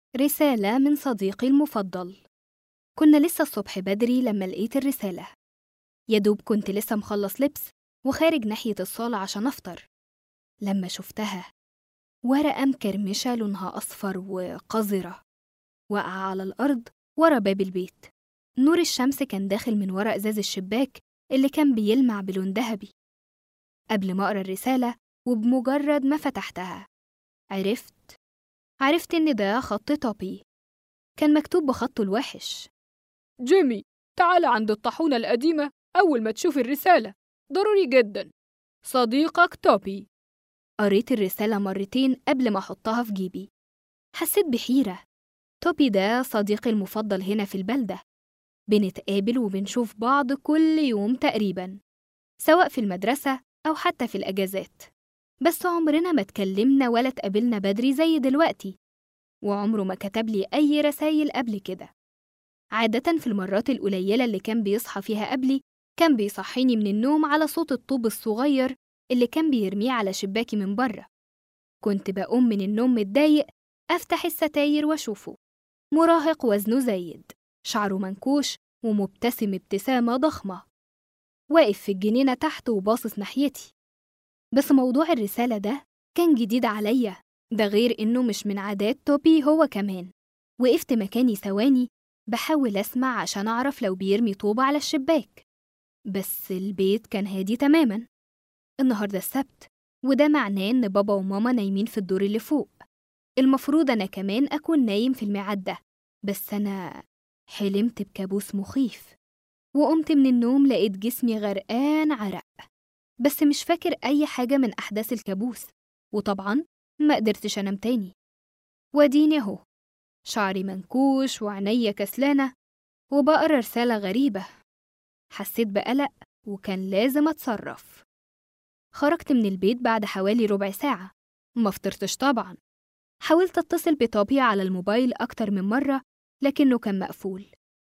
رسالة من صديقي المفضل كنا لسه الصبح بدري لما لقيت الرسالة يدوب كنت لسه مخلص لبس وخارج ناحية الصالة عشان أفطر لما شفتها ورقة مكرمشة لونها أصفر وقذرة وقع على الأرض ورا باب البيت نور الشمس كان داخل من ورا إزاز الشباك اللي كان بيلمع بلون ذهبي قبل ما أقرأ الرسالة وبمجرد ما فتحتها عرفت عرفت إن ده خط توبي كان مكتوب بخطه الوحش جيمي تعال عند الطاحونة القديمة أول ما تشوف الرسالة ضروري جدا صديقك توبي قريت الرسالة مرتين قبل ما أحطها في جيبي حسيت بحيرة توبي ده صديقي المفضل هنا في البلدة بنتقابل وبنشوف بعض كل يوم تقريبا سواء في المدرسة أو حتى في الأجازات بس عمرنا ما اتكلمنا ولا اتقابلنا بدري زي دلوقتي وعمره ما كتب لي أي رسايل قبل كده عادة في المرات القليلة اللي كان بيصحى فيها قبلي كان بيصحيني من النوم على صوت الطوب الصغير اللي كان بيرميه على شباكي من بره كنت بقوم من النوم متضايق أفتح الستاير وأشوفه مراهق وزنه زايد شعره منكوش ومبتسم ابتسامة ضخمة واقف في الجنينة تحت وباصص ناحيتي بس موضوع الرسالة ده كان جديد عليا ده غير إنه مش من عادات توبي هو كمان وقفت مكاني ثواني بحاول أسمع عشان أعرف لو بيرمي طوبة على الشباك بس البيت كان هادي تماما النهاردة السبت وده معناه إن بابا وماما نايمين في الدور اللي فوق المفروض أنا كمان أكون نايم في الميعاد ده بس أنا حلمت بكابوس مخيف وقمت من النوم لقيت جسمي غرقان عرق بس مش فاكر أي حاجة من أحداث الكابوس وطبعا ما قدرتش أنام تاني واديني أهو شعري منكوش وعينيا كسلانة وبقرا رسالة غريبة حسيت بقلق وكان لازم أتصرف خرجت من البيت بعد حوالي ربع ساعة ما فطرتش طبعا حاولت أتصل بطابي على الموبايل أكتر من مرة لكنه كان مقفول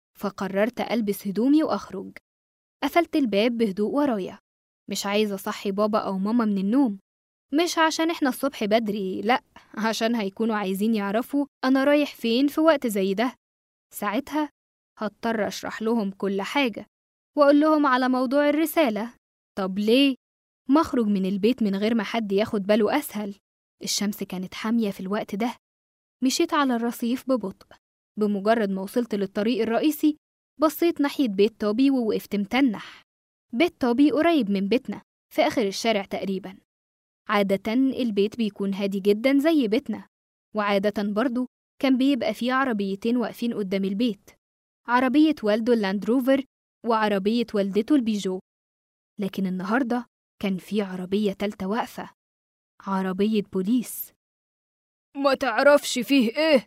فقررت ألبس هدومي وأخرج قفلت الباب بهدوء ورايا مش عايزة أصحي بابا أو ماما من النوم مش عشان إحنا الصبح بدري لأ عشان هيكونوا عايزين يعرفوا أنا رايح فين في وقت زي ده ساعتها هضطر أشرح لهم كل حاجة وأقول لهم على موضوع الرسالة طب ليه؟ ما أخرج من البيت من غير ما حد ياخد باله أسهل الشمس كانت حامية في الوقت ده مشيت على الرصيف ببطء بمجرد ما وصلت للطريق الرئيسي بصيت ناحية بيت توبي ووقفت متنح بيت توبي قريب من بيتنا في آخر الشارع تقريبا عادة البيت بيكون هادي جدا زي بيتنا وعادة برضو كان بيبقى فيه عربيتين واقفين قدام البيت عربية والده اللاندروفر وعربية والدته البيجو لكن النهاردة كان في عربية تالتة واقفة عربية بوليس ما تعرفش فيه إيه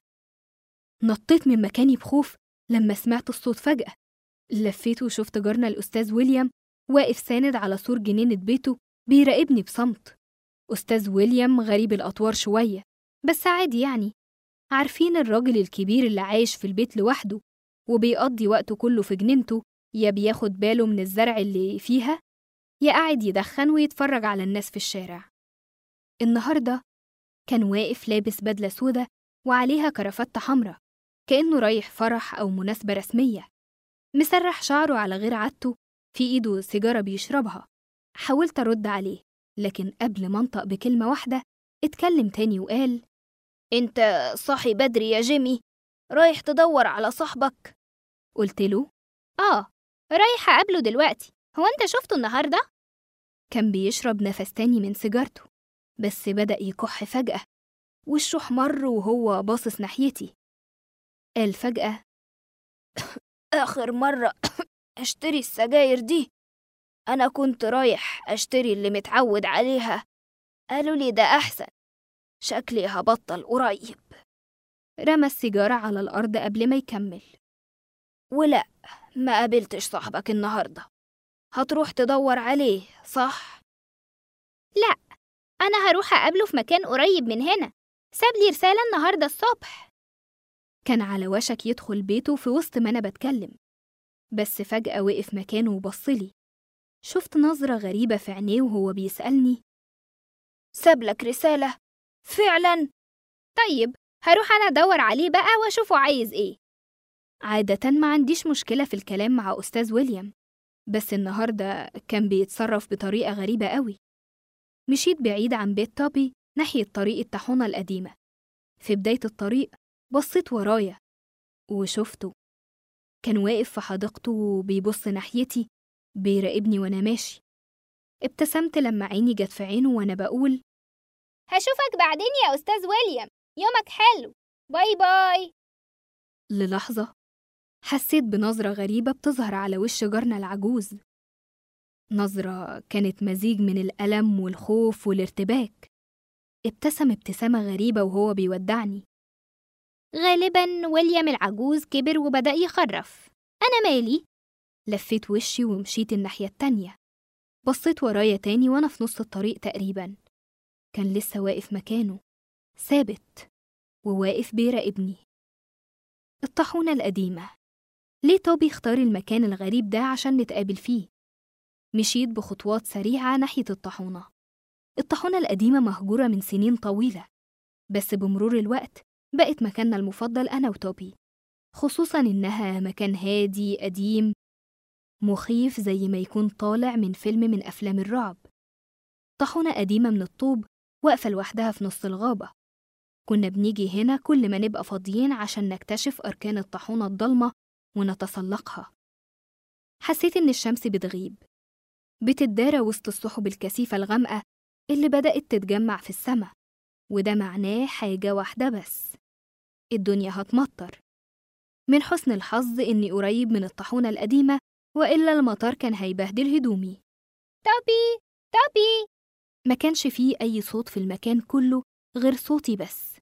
نطيت من مكاني بخوف لما سمعت الصوت فجأة لفيت وشفت جارنا الأستاذ ويليام واقف ساند على سور جنينة بيته بيراقبني بصمت أستاذ ويليام غريب الأطوار شوية بس عادي يعني عارفين الراجل الكبير اللي عايش في البيت لوحده وبيقضي وقته كله في جنينته يا بياخد باله من الزرع اللي فيها يا قاعد يدخن ويتفرج على الناس في الشارع النهاردة كان واقف لابس بدلة سودة وعليها كرافتة حمرا كأنه رايح فرح أو مناسبة رسمية مسرح شعره على غير عادته في إيده سيجارة بيشربها حاولت أرد عليه لكن قبل ما أنطق بكلمة واحدة اتكلم تاني وقال انت صاحي بدري يا جيمي رايح تدور على صاحبك قلت له اه رايحة أقابله دلوقتي هو انت شفته النهاردة؟ كان بيشرب نفس تاني من سيجارته بس بدأ يكح فجأة وشه احمر وهو باصص ناحيتي قال فجأة آخر مرة أشتري السجاير دي أنا كنت رايح أشتري اللي متعود عليها قالوا لي ده أحسن شكلي هبطل قريب رمى السيجارة على الأرض قبل ما يكمل ولا ما قابلتش صاحبك النهاردة هتروح تدور عليه صح؟ لا أنا هروح أقابله في مكان قريب من هنا ساب لي رسالة النهاردة الصبح كان على وشك يدخل بيته في وسط ما أنا بتكلم بس فجأة وقف مكانه وبصلي شفت نظرة غريبة في عينيه وهو بيسألني ساب لك رسالة فعلا طيب هروح أنا أدور عليه بقى وأشوفه عايز إيه عادة ما عنديش مشكلة في الكلام مع أستاذ ويليام بس النهاردة كان بيتصرف بطريقة غريبة قوي مشيت بعيد عن بيت توبي ناحية طريق الطاحونة القديمة في بداية الطريق بصيت ورايا وشفته كان واقف في حديقته وبيبص ناحيتي بيراقبني وأنا ماشي ابتسمت لما عيني جت في عينه وأنا بقول هشوفك بعدين يا أستاذ ويليام يومك حلو باي باي للحظة حسيت بنظرة غريبة بتظهر على وش جارنا العجوز نظرة كانت مزيج من الألم والخوف والارتباك ابتسم ابتسامة غريبة وهو بيودعني غالبا ويليام العجوز كبر وبدأ يخرف أنا مالي لفيت وشي ومشيت الناحية التانية بصيت ورايا تاني وأنا في نص الطريق تقريبا كان لسه واقف مكانه ثابت وواقف بيراقبني الطاحونة القديمة ليه توبي اختار المكان الغريب ده عشان نتقابل فيه مشيت بخطوات سريعة ناحية الطاحونة الطاحونة القديمة مهجورة من سنين طويلة بس بمرور الوقت بقت مكاننا المفضل أنا وتوبي خصوصا إنها مكان هادي قديم مخيف زي ما يكون طالع من فيلم من أفلام الرعب طاحونة قديمة من الطوب واقفة لوحدها في نص الغابة كنا بنيجي هنا كل ما نبقى فاضيين عشان نكتشف أركان الطاحونة الضلمة ونتسلقها حسيت إن الشمس بتغيب بتتدارى وسط السحب الكثيفة الغامقة اللي بدأت تتجمع في السماء وده معناه حاجة واحدة بس الدنيا هتمطر من حسن الحظ إني قريب من الطاحونة القديمة وإلا المطر كان هيبهدل هدومي توبي توبي ما كانش فيه أي صوت في المكان كله غير صوتي بس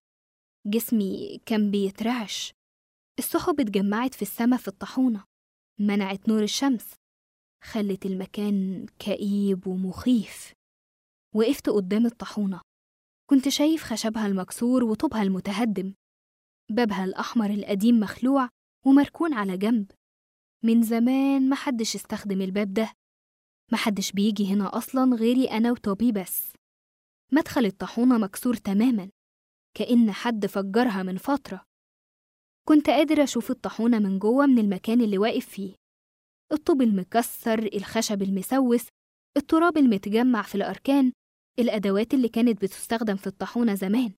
جسمي كان بيترعش السحب اتجمعت في السما في الطاحونة منعت نور الشمس خلت المكان كئيب ومخيف وقفت قدام الطاحونة كنت شايف خشبها المكسور وطوبها المتهدم بابها الأحمر القديم مخلوع ومركون على جنب من زمان محدش استخدم الباب ده محدش بيجي هنا أصلا غيري أنا وتوبي بس مدخل الطاحونة مكسور تماما كأن حد فجرها من فترة كنت قادر أشوف الطاحونة من جوه من المكان اللي واقف فيه الطوب المكسر الخشب المسوس التراب المتجمع في الأركان الأدوات اللي كانت بتستخدم في الطاحونة زمان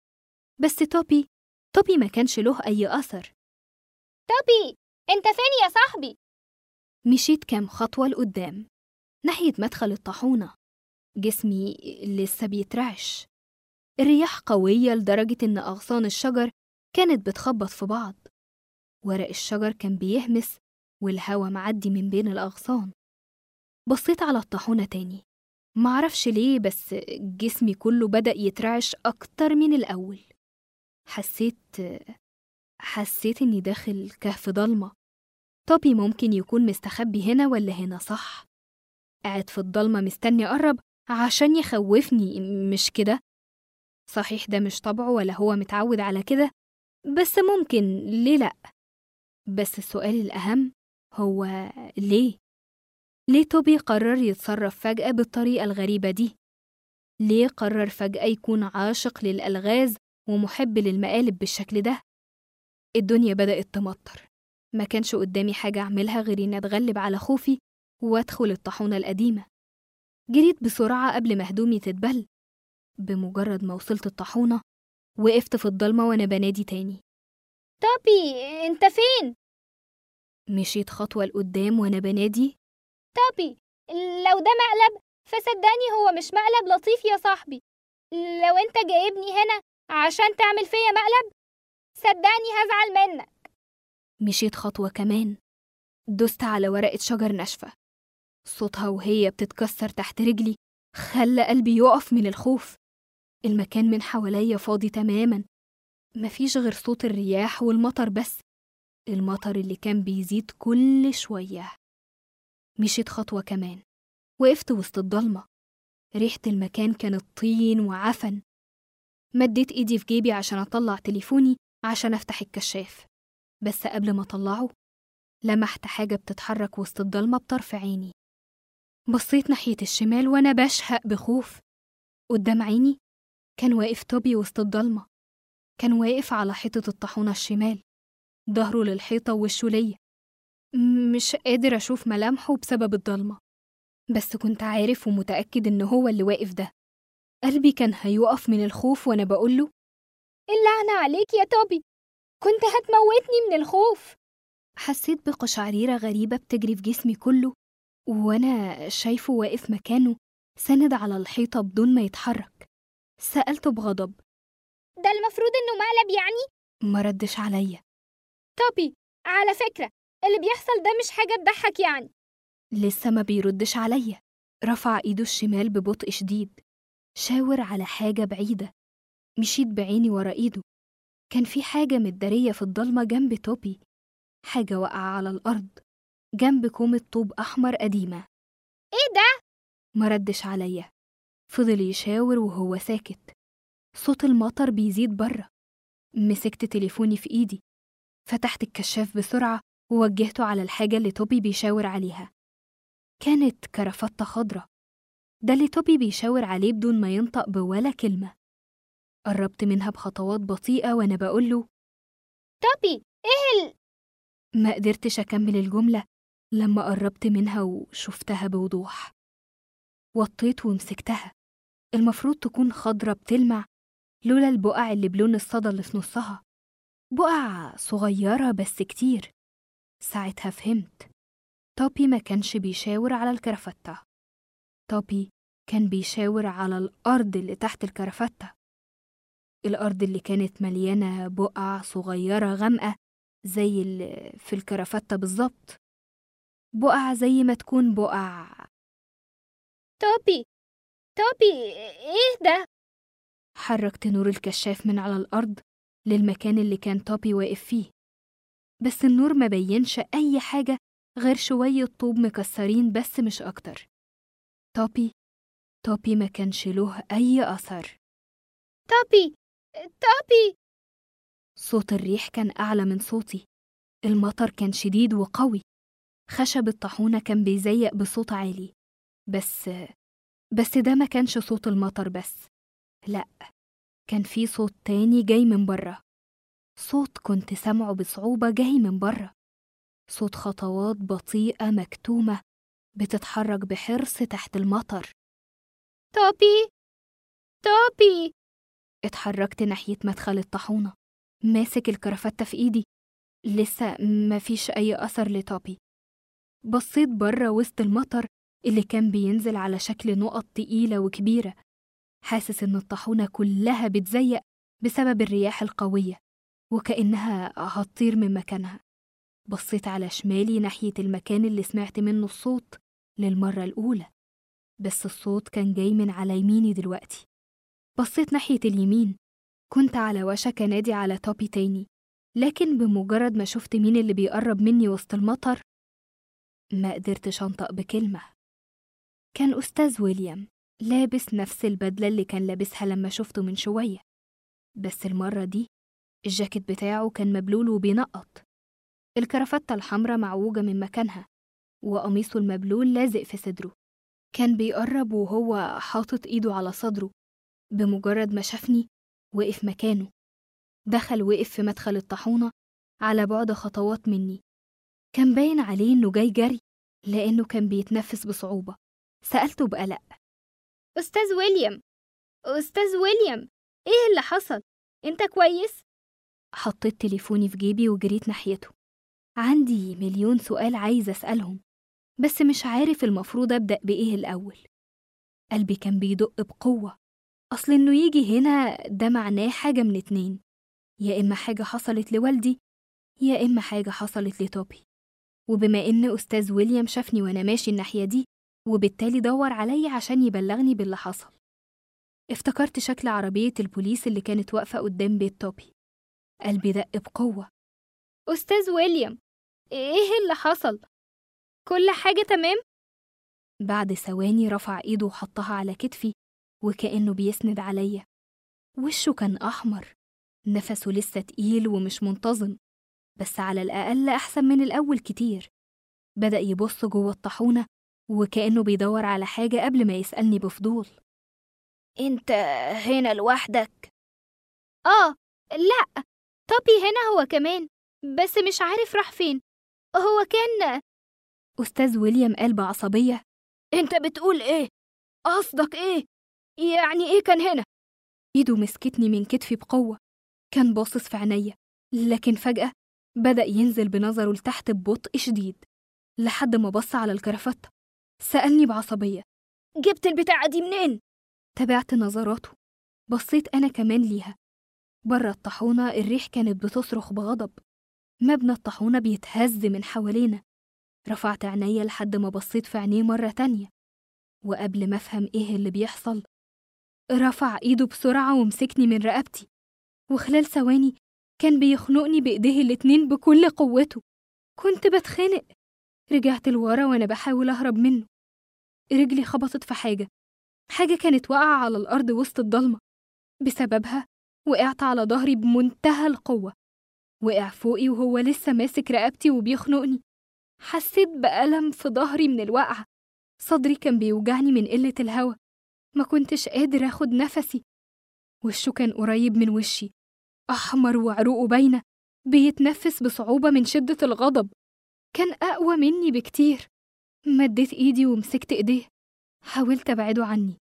بس توبي توبي ما كانش له أي أثر توبي انت فين يا صاحبي مشيت كام خطوة لقدام ناحية مدخل الطاحونة جسمي لسه بيترعش الرياح قوية لدرجة إن أغصان الشجر كانت بتخبط في بعض ورق الشجر كان بيهمس والهوا معدي من بين الأغصان بصيت على الطاحونة تاني معرفش ليه بس جسمي كله بدأ يترعش أكتر من الأول حسيت حسيت إني داخل كهف ضلمة توبي ممكن يكون مستخبي هنا ولا هنا صح قاعد في الضلمة مستني أقرب عشان يخوفني مش كده صحيح ده مش طبعه ولا هو متعود على كده بس ممكن ليه لأ بس السؤال الأهم هو ليه؟ ليه توبي قرر يتصرف فجأة بالطريقة الغريبة دي؟ ليه قرر فجأة يكون عاشق للألغاز ومحب للمقالب بالشكل ده؟ الدنيا بدأت تمطر ما كانش قدامي حاجة أعملها غير إني أتغلب على خوفي وأدخل الطاحونة القديمة جريت بسرعة قبل ما هدومي تتبل بمجرد ما وصلت الطاحونة وقفت في الضلمة وأنا بنادي تاني توبي انت فين مشيت خطوة لقدام وأنا بنادي توبي لو ده مقلب فصدقني هو مش مقلب لطيف يا صاحبي لو انت جايبني هنا عشان تعمل فيا مقلب صدقني هزعل منك مشيت خطوة كمان دست على ورقة شجر ناشفة صوتها وهي بتتكسر تحت رجلي خلى قلبي يقف من الخوف المكان من حواليا فاضي تماما مفيش غير صوت الرياح والمطر بس المطر اللي كان بيزيد كل شوية مشيت خطوة كمان وقفت وسط الضلمة ريحة المكان كانت طين وعفن مديت ايدي في جيبي عشان اطلع تليفوني عشان افتح الكشاف بس قبل ما اطلعه لمحت حاجة بتتحرك وسط الضلمة بطرف عيني بصيت ناحية الشمال وأنا بشهق بخوف قدام عيني كان واقف توبي وسط الضلمة كان واقف على حيطة الطاحونة الشمال ظهره للحيطة ووشه ليا م- مش قادر أشوف ملامحه بسبب الضلمة بس كنت عارف ومتأكد إن هو اللي واقف ده قلبي كان هيقف من الخوف وأنا بقوله اللعنة عليك يا توبي كنت هتموتني من الخوف حسيت بقشعريرة غريبة بتجري في جسمي كله وأنا شايفه واقف مكانه ساند على الحيطة بدون ما يتحرك سألته بغضب ده المفروض إنه مقلب يعني ما ردش عليا توبي على فكرة اللي بيحصل ده مش حاجة تضحك يعني لسه ما بيردش عليا رفع ايده الشمال ببطء شديد شاور على حاجة بعيدة مشيت بعيني ورا ايده كان في حاجة متدارية في الضلمة جنب توبي حاجة واقعة على الأرض جنب كومة طوب أحمر قديمة إيه ده؟ ما ردش عليا فضل يشاور وهو ساكت صوت المطر بيزيد بره مسكت تليفوني في ايدي فتحت الكشاف بسرعة ووجهته على الحاجة اللي توبي بيشاور عليها كانت كرافتة خضرة ده اللي توبي بيشاور عليه بدون ما ينطق بولا كلمة قربت منها بخطوات بطيئة وأنا بقوله توبي إيه ال... ما قدرتش أكمل الجملة لما قربت منها وشفتها بوضوح وطيت ومسكتها المفروض تكون خضرة بتلمع لولا البقع اللي بلون الصدى اللي في نصها بقع صغيرة بس كتير ساعتها فهمت توبي ما كانش بيشاور على الكرافتة توبي كان بيشاور على الأرض اللي تحت الكرافتة الأرض اللي كانت مليانة بقع صغيرة غامقة زي اللي في الكرافتة بالظبط بقع زي ما تكون بقع توبي توبي إيه ده؟ حركت نور الكشاف من على الأرض للمكان اللي كان توبي واقف فيه بس النور ما بينش أي حاجة غير شوية طوب مكسرين بس مش أكتر توبي توبي ما كانش له أي أثر توبي توبي صوت الريح كان أعلى من صوتي المطر كان شديد وقوي خشب الطاحونة كان بيزيق بصوت عالي بس بس ده ما كانش صوت المطر بس لأ كان في صوت تاني جاي من بره صوت كنت سامعه بصعوبة جاي من بره صوت خطوات بطيئة مكتومة بتتحرك بحرص تحت المطر توبي توبي اتحركت ناحية مدخل الطاحونة ماسك الكرافتة في إيدي لسه مفيش أي أثر لتوبي بصيت بره وسط المطر اللي كان بينزل على شكل نقط تقيلة وكبيرة حاسس إن الطاحونة كلها بتزيق بسبب الرياح القوية وكأنها هتطير من مكانها بصيت على شمالي ناحية المكان اللي سمعت منه الصوت للمرة الأولى بس الصوت كان جاي من على يميني دلوقتي بصيت ناحية اليمين كنت على وشك أنادي على توبي تاني لكن بمجرد ما شفت مين اللي بيقرب مني وسط المطر ما قدرتش أنطق بكلمة كان أستاذ ويليام لابس نفس البدلة اللي كان لابسها لما شفته من شوية بس المرة دي الجاكيت بتاعه كان مبلول وبينقط الكرافتة الحمرا معوجة من مكانها وقميصه المبلول لازق في صدره كان بيقرب وهو حاطط إيده على صدره بمجرد ما شافني وقف مكانه دخل وقف في مدخل الطاحونة على بعد خطوات مني كان باين عليه إنه جاي جري لأنه كان بيتنفس بصعوبة سألته بقلق أستاذ ويليام أستاذ ويليام إيه اللي حصل؟ أنت كويس؟ حطيت تليفوني في جيبي وجريت ناحيته عندي مليون سؤال عايزة أسألهم بس مش عارف المفروض أبدأ بإيه الأول قلبي كان بيدق بقوة أصل إنه يجي هنا ده معناه حاجة من اتنين يا إما حاجة حصلت لوالدي يا إما حاجة حصلت لتوبي وبما إن أستاذ ويليام شافني وأنا ماشي الناحية دي وبالتالي دور عليا عشان يبلغني باللي حصل افتكرت شكل عربية البوليس اللي كانت واقفة قدام بيت توبي قلبي دق بقوة أستاذ ويليام إيه اللي حصل؟ كل حاجة تمام؟ بعد ثواني رفع إيده وحطها على كتفي وكأنه بيسند عليا وشه كان أحمر نفسه لسه تقيل ومش منتظم بس على الأقل أحسن من الأول كتير بدأ يبص جوه الطاحونة وكأنه بيدور على حاجة قبل ما يسألني بفضول أنت هنا لوحدك؟ آه لا توبي هنا هو كمان بس مش عارف راح فين هو كان أستاذ ويليام قال بعصبية انت بتقول ايه قصدك ايه يعني ايه كان هنا إيده مسكتني من كتفي بقوة كان باصص في عينيا لكن فجأة بدأ ينزل بنظره لتحت ببطء شديد لحد ما بص على الكرافتة سألني بعصبية جبت البتاعة دي منين تابعت نظراته بصيت أنا كمان ليها بره الطاحونة الريح كانت بتصرخ بغضب مبنى الطاحونة بيتهز من حوالينا رفعت عينيا لحد ما بصيت في عينيه مرة تانية وقبل ما أفهم إيه اللي بيحصل رفع إيده بسرعة ومسكني من رقبتي وخلال ثواني كان بيخنقني بإيديه الاتنين بكل قوته كنت بتخنق رجعت لورا وأنا بحاول أهرب منه رجلي خبطت في حاجة حاجة كانت واقعة على الأرض وسط الضلمة بسببها وقعت على ظهري بمنتهى القوة وقع فوقي وهو لسه ماسك رقبتي وبيخنقني حسيت بألم في ظهري من الوقعة صدري كان بيوجعني من قلة الهوا ما كنتش قادر اخد نفسي وشه كان قريب من وشي أحمر وعروقه باينة بيتنفس بصعوبة من شدة الغضب كان أقوى مني بكتير مديت إيدي ومسكت إيديه حاولت أبعده عني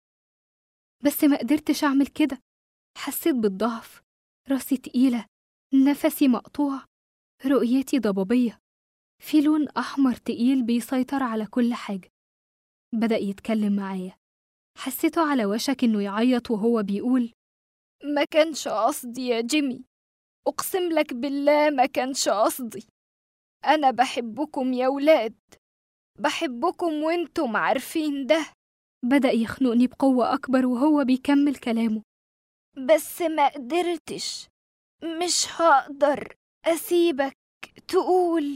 بس ما قدرتش أعمل كده حسيت بالضعف راسي تقيلة نفسي مقطوع رؤيتي ضبابية في لون أحمر تقيل بيسيطر على كل حاجة بدأ يتكلم معايا حسيته على وشك إنه يعيط وهو بيقول ما كانش قصدي يا جيمي أقسم لك بالله ما كانش قصدي أنا بحبكم يا ولاد بحبكم وانتم عارفين ده بدأ يخنقني بقوة أكبر وهو بيكمل كلامه بس ما قدرتش مش هقدر أسيبك تقول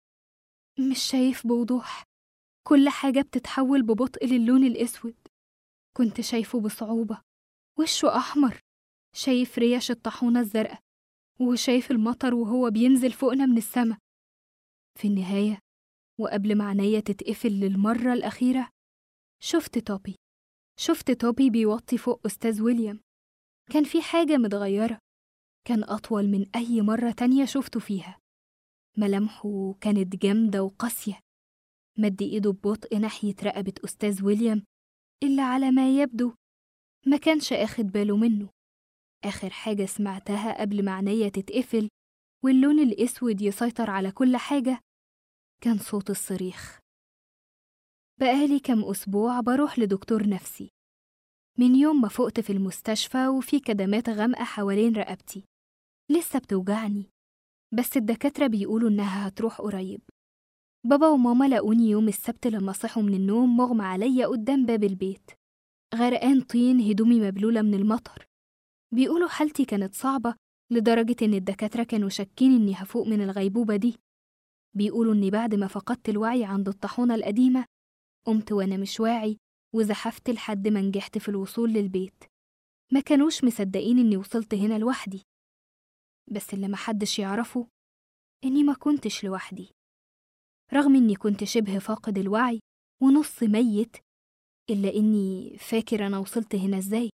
مش شايف بوضوح كل حاجة بتتحول ببطء للون الأسود كنت شايفه بصعوبة وشه أحمر شايف ريش الطاحونة الزرقاء وشايف المطر وهو بينزل فوقنا من السما في النهاية وقبل ما عينيا تتقفل للمرة الأخيرة شفت توبي شفت توبي بيوطي فوق أستاذ ويليام كان في حاجة متغيرة كان أطول من أي مرة تانية شفته فيها ملامحه كانت جامدة وقاسية مد إيده ببطء ناحية رقبة أستاذ ويليام اللي على ما يبدو ما كانش أخد باله منه آخر حاجة سمعتها قبل ما عينيا تتقفل واللون الأسود يسيطر على كل حاجة كان صوت الصريخ بقالي كم أسبوع بروح لدكتور نفسي من يوم ما فقت في المستشفى وفي كدمات غامقة حوالين رقبتي لسه بتوجعني بس الدكاترة بيقولوا إنها هتروح قريب بابا وماما لقوني يوم السبت لما صحوا من النوم مغمى عليا قدام باب البيت غرقان طين هدومي مبلولة من المطر بيقولوا حالتي كانت صعبة لدرجة إن الدكاترة كانوا شاكين إني هفوق من الغيبوبة دي بيقولوا إني بعد ما فقدت الوعي عند الطاحونة القديمة قمت وأنا مش واعي وزحفت لحد ما نجحت في الوصول للبيت ما كانوش مصدقين إني وصلت هنا لوحدي بس اللي محدش يعرفه إني ما كنتش لوحدي رغم إني كنت شبه فاقد الوعي ونص ميت إلا إني فاكر أنا وصلت هنا إزاي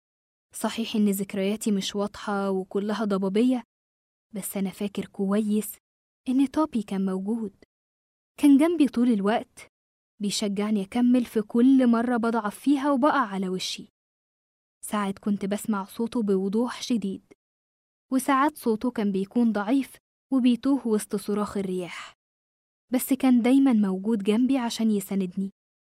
صحيح إن ذكرياتي مش واضحة وكلها ضبابية بس أنا فاكر كويس إن توبي كان موجود كان جنبي طول الوقت بيشجعني أكمل في كل مرة بضعف فيها وبقع على وشي ساعات كنت بسمع صوته بوضوح شديد وساعات صوته كان بيكون ضعيف وبيتوه وسط صراخ الرياح بس كان دايما موجود جنبي عشان يساندني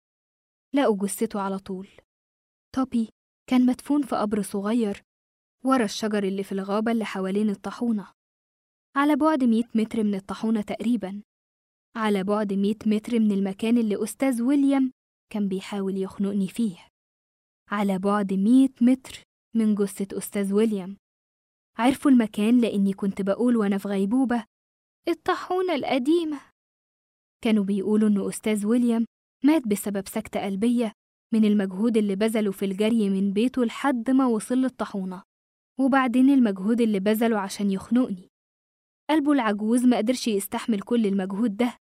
لقوا جثته على طول توبي كان مدفون في قبر صغير ورا الشجر اللي في الغابة اللي حوالين الطاحونة على بعد مية متر من الطاحونة تقريبا على بعد مية متر من المكان اللي أستاذ ويليام كان بيحاول يخنقني فيه على بعد مية متر من جثة أستاذ ويليام عرفوا المكان لأني كنت بقول وأنا في غيبوبة الطاحونة القديمة كانوا بيقولوا إن أستاذ ويليام مات بسبب سكتة قلبية من المجهود اللي بذله في الجري من بيته لحد ما وصل للطاحونة وبعدين المجهود اللي بذله عشان يخنقني قلبه العجوز ما قدرش يستحمل كل المجهود ده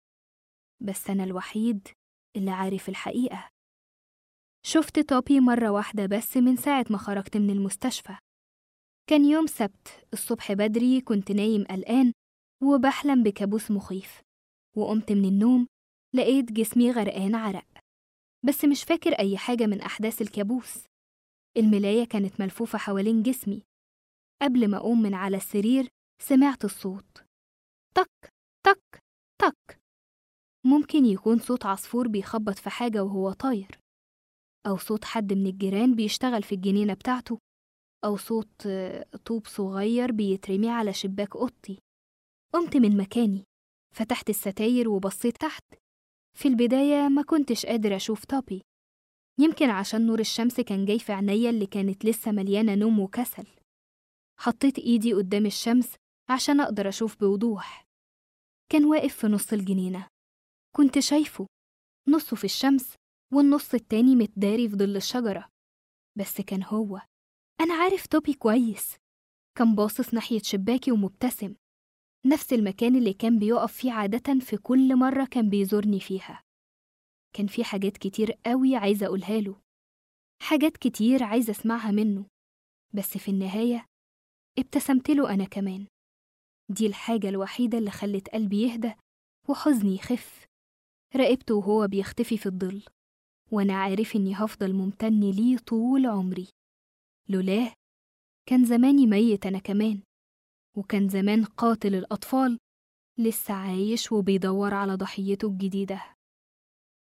بس أنا الوحيد اللي عارف الحقيقة شفت توبي مرة واحدة بس من ساعة ما خرجت من المستشفى كان يوم سبت الصبح بدري كنت نايم قلقان وبحلم بكابوس مخيف وقمت من النوم لقيت جسمي غرقان عرق بس مش فاكر أي حاجة من أحداث الكابوس الملاية كانت ملفوفة حوالين جسمي قبل ما أقوم من على السرير سمعت الصوت طك طك طك ممكن يكون صوت عصفور بيخبط في حاجة وهو طاير أو صوت حد من الجيران بيشتغل في الجنينة بتاعته أو صوت آه، طوب صغير بيترمي على شباك أوضتي قمت من مكاني فتحت الستاير وبصيت تحت في البداية ما كنتش قادر أشوف توبي يمكن عشان نور الشمس كان جاي في عينيا اللي كانت لسه مليانة نوم وكسل حطيت إيدي قدام الشمس عشان أقدر أشوف بوضوح كان واقف في نص الجنينة كنت شايفه نصه في الشمس والنص التاني متداري في ظل الشجرة بس كان هو أنا عارف توبي كويس كان باصص ناحية شباكي ومبتسم نفس المكان اللي كان بيقف فيه عادة في كل مرة كان بيزورني فيها كان في حاجات كتير قوي عايزة أقولها له حاجات كتير عايزة أسمعها منه بس في النهاية ابتسمت له أنا كمان دي الحاجة الوحيدة اللي خلت قلبي يهدى وحزني يخف راقبته وهو بيختفي في الظل وأنا عارف إني هفضل ممتن ليه طول عمري لولاه كان زماني ميت أنا كمان وكان زمان قاتل الأطفال لسه عايش وبيدور على ضحيته الجديدة